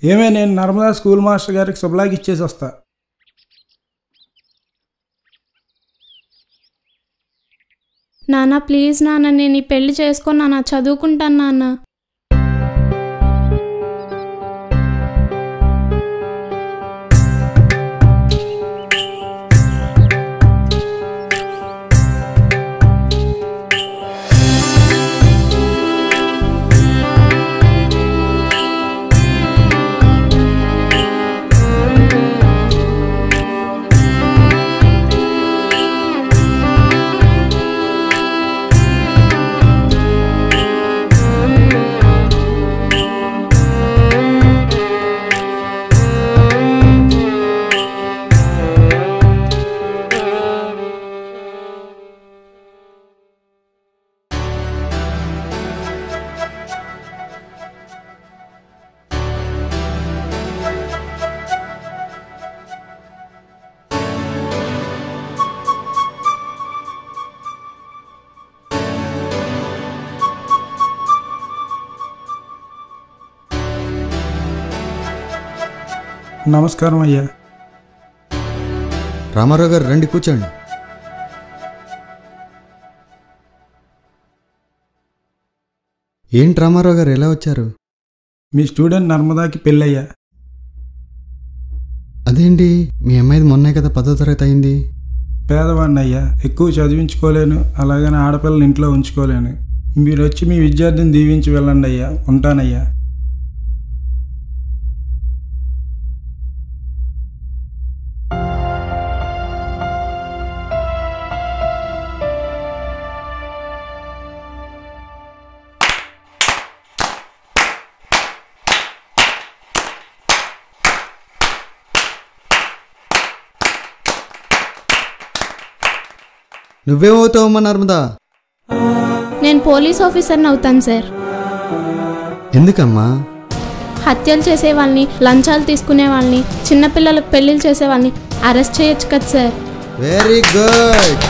ఏమే నేను Narmada school master గారికి శుభలాకి ఇచ్చేసి వస్తా నాన్న ప్లీజ్ నాన్న నేను ఈ పెళ్లి చేసుకొని నాన్న చదువుకుంటాను నాన్న నమస్కారం అయ్యా రామారావు గారు రండి కూర్చోండి ఏంటి రామారావు గారు ఎలా వచ్చారు మీ స్టూడెంట్ నర్మదాకి పెళ్ళయ్యా అదేంటి మీ అమ్మాయిది మొన్నే కదా పదో తరగతి అయింది పేదవాడిని అయ్యా ఎక్కువ చదివించుకోలేను అలాగని ఆడపిల్లని ఇంట్లో ఉంచుకోలేను మీరు వచ్చి మీ విద్యార్థిని దీవించి వెళ్ళండి అయ్యా ఉంటానయ్యా నువ్వేమవుతావమ్మా నర్మదా నేను పోలీస్ ఆఫీసర్ని అవుతాను సార్ ఎందుకమ్మా హత్యలు చేసే వాళ్ళని లంచాలు తీసుకునే వాళ్ళని చిన్నపిల్లలకు పెళ్లిళ్ళు చేసే వాళ్ళని అరెస్ట్ చేయొచ్చు కదా సార్ వెరీ గుడ్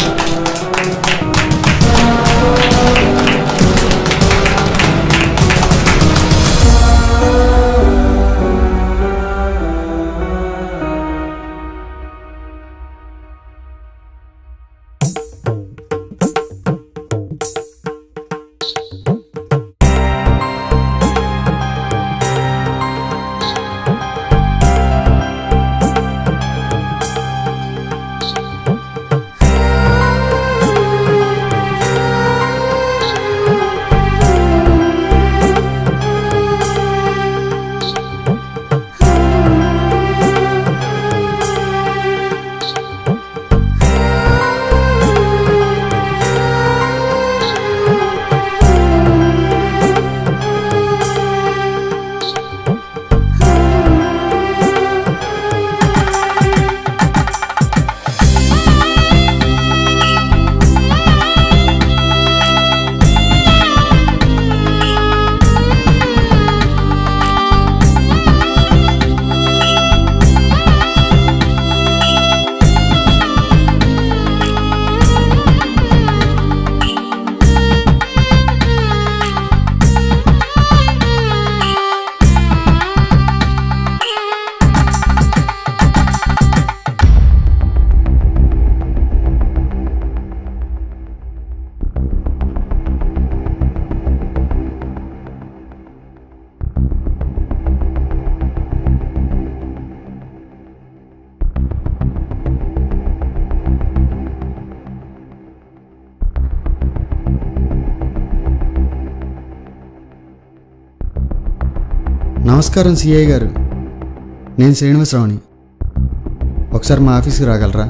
నమస్కారం సిఐ గారు నేను శ్రీనివాసరావుని ఒకసారి మా ఆఫీస్కి రాగలరా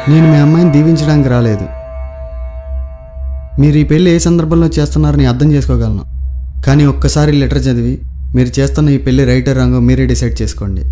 నేను మీ అమ్మాయిని దీవించడానికి రాలేదు మీరు ఈ పెళ్ళి ఏ సందర్భంలో చేస్తున్నారని అర్థం చేసుకోగలను కానీ ఒక్కసారి లెటర్ చదివి మీరు చేస్తున్న ఈ పెళ్ళి రైటర్ రంగు మీరే డిసైడ్ చేసుకోండి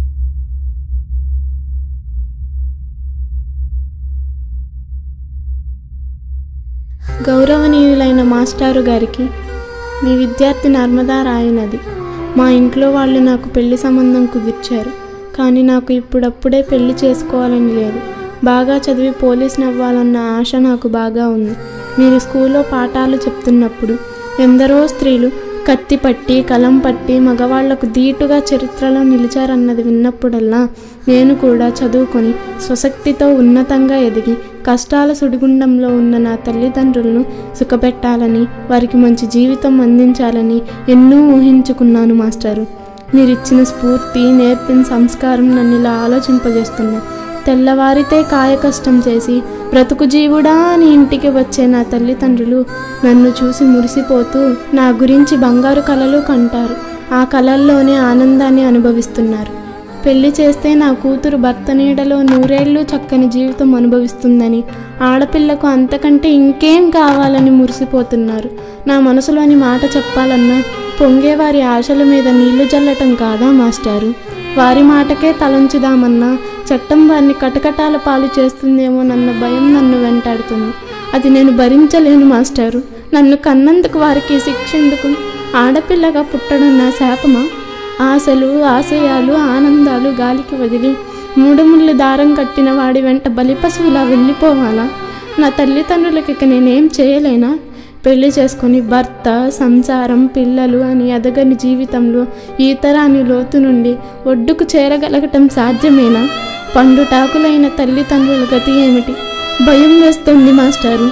గౌరవనీయులైన మాస్టారు గారికి మీ విద్యార్థి నర్మదా రాయనది మా ఇంట్లో వాళ్ళు నాకు పెళ్లి సంబంధం కుదిర్చారు కానీ నాకు ఇప్పుడప్పుడే పెళ్లి చేసుకోవాలని లేదు బాగా చదివి పోలీస్ని అవ్వాలన్న ఆశ నాకు బాగా ఉంది మీరు స్కూల్లో పాఠాలు చెప్తున్నప్పుడు ఎందరో స్త్రీలు కత్తి పట్టి కలం పట్టి మగవాళ్లకు ధీటుగా చరిత్రలో నిలిచారన్నది విన్నప్పుడల్లా నేను కూడా చదువుకొని స్వశక్తితో ఉన్నతంగా ఎదిగి కష్టాల సుడిగుండంలో ఉన్న నా తల్లిదండ్రులను సుఖపెట్టాలని వారికి మంచి జీవితం అందించాలని ఎన్నో ఊహించుకున్నాను మాస్టారు మీరిచ్చిన స్ఫూర్తి నేర్పిన సంస్కారం నన్ను ఇలా ఆలోచింపజేస్తున్నా తెల్లవారితే కాయ కష్టం చేసి బ్రతుకు జీవుడా అని ఇంటికి వచ్చే నా తల్లిదండ్రులు నన్ను చూసి మురిసిపోతూ నా గురించి బంగారు కలలు కంటారు ఆ కలల్లోనే ఆనందాన్ని అనుభవిస్తున్నారు పెళ్లి చేస్తే నా కూతురు భర్త నీడలో నూరేళ్లు చక్కని జీవితం అనుభవిస్తుందని ఆడపిల్లకు అంతకంటే ఇంకేం కావాలని మురిసిపోతున్నారు నా మనసులోని మాట చెప్పాలన్నా పొంగే వారి ఆశల మీద నీళ్లు జల్లటం కాదా మాస్టారు వారి మాటకే తలంచుదామన్నా చట్టం వారిని కటకటాల పాలు చేస్తుందేమోనన్న భయం నన్ను వెంటాడుతుంది అది నేను భరించలేను మాస్టారు నన్ను కన్నందుకు వారికి శిక్ష ఎందుకు ఆడపిల్లగా పుట్టడం నా శాపమా ఆశలు ఆశయాలు ఆనందాలు గాలికి వదిలి మూడుముళ్ళు దారం కట్టిన వాడి వెంట బలిపశువులా వెళ్ళిపోవాలా నా తల్లిదండ్రులకి ఇక నేనేం చేయలేనా పెళ్లి చేసుకొని భర్త సంసారం పిల్లలు అని ఎదగని జీవితంలో ఈతరాని లోతు నుండి ఒడ్డుకు చేరగలగటం సాధ్యమేనా పండుటాకులైన తల్లిదండ్రుల గతి ఏమిటి భయం వేస్తుంది మాస్టారు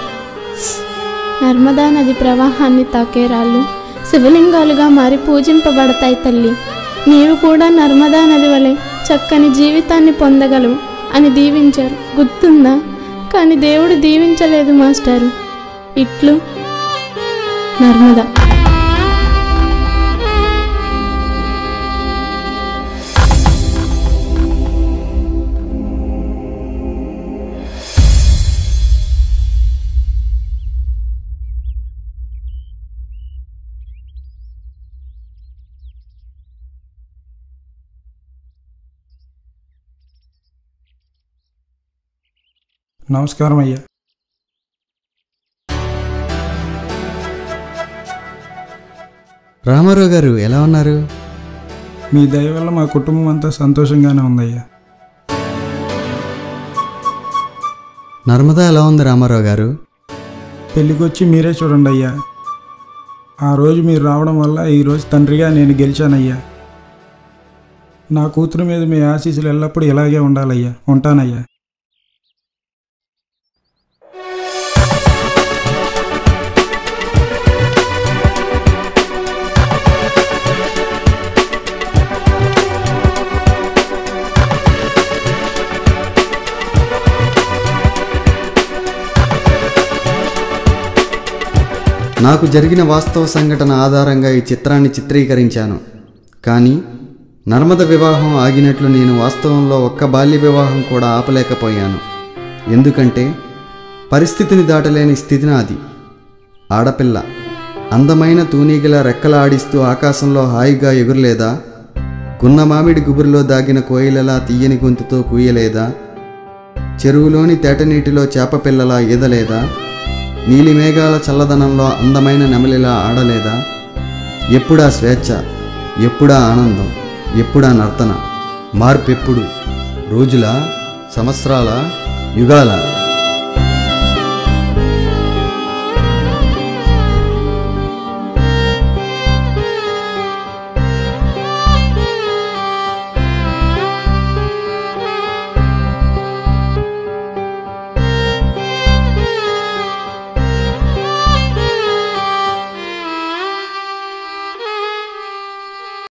నర్మదా నది ప్రవాహాన్ని తాకే రాళ్ళు శివలింగాలుగా మారి పూజింపబడతాయి తల్లి నీవు కూడా నర్మదా నది వలె చక్కని జీవితాన్ని పొందగలవు అని దీవించారు గుర్తుందా కానీ దేవుడు దీవించలేదు మాస్టారు ఇట్లు నర్మదా నమస్కారం అయ్యా రామారావు గారు ఎలా ఉన్నారు మీ దయ వల్ల మా కుటుంబం అంతా సంతోషంగానే ఉందయ్యా నర్మదా ఎలా ఉంది రామారావు గారు పెళ్ళికొచ్చి మీరే చూడండి అయ్యా ఆ రోజు మీరు రావడం వల్ల ఈరోజు తండ్రిగా నేను గెలిచానయ్యా నా కూతురు మీద మీ ఆశీస్సులు ఎల్లప్పుడూ ఇలాగే ఉండాలయ్యా ఉంటానయ్యా నాకు జరిగిన వాస్తవ సంఘటన ఆధారంగా ఈ చిత్రాన్ని చిత్రీకరించాను కానీ నర్మద వివాహం ఆగినట్లు నేను వాస్తవంలో ఒక్క బాల్య వివాహం కూడా ఆపలేకపోయాను ఎందుకంటే పరిస్థితిని దాటలేని స్థితి నాది ఆడపిల్ల అందమైన తూనీగల రెక్కలాడిస్తూ ఆకాశంలో హాయిగా ఎగురలేదా గున్న మామిడి గుబురులో దాగిన కోయిలలా తీయని గొంతుతో కూయలేదా చెరువులోని తేటనీటిలో చేప పిల్లలా ఈదలేదా నీలి మేఘాల చల్లదనంలో అందమైన నెమలిలా ఆడలేదా ఎప్పుడా స్వేచ్ఛ ఎప్పుడా ఆనందం ఎప్పుడా నర్తన మార్పెప్పుడు రోజుల సంవత్సరాల యుగాల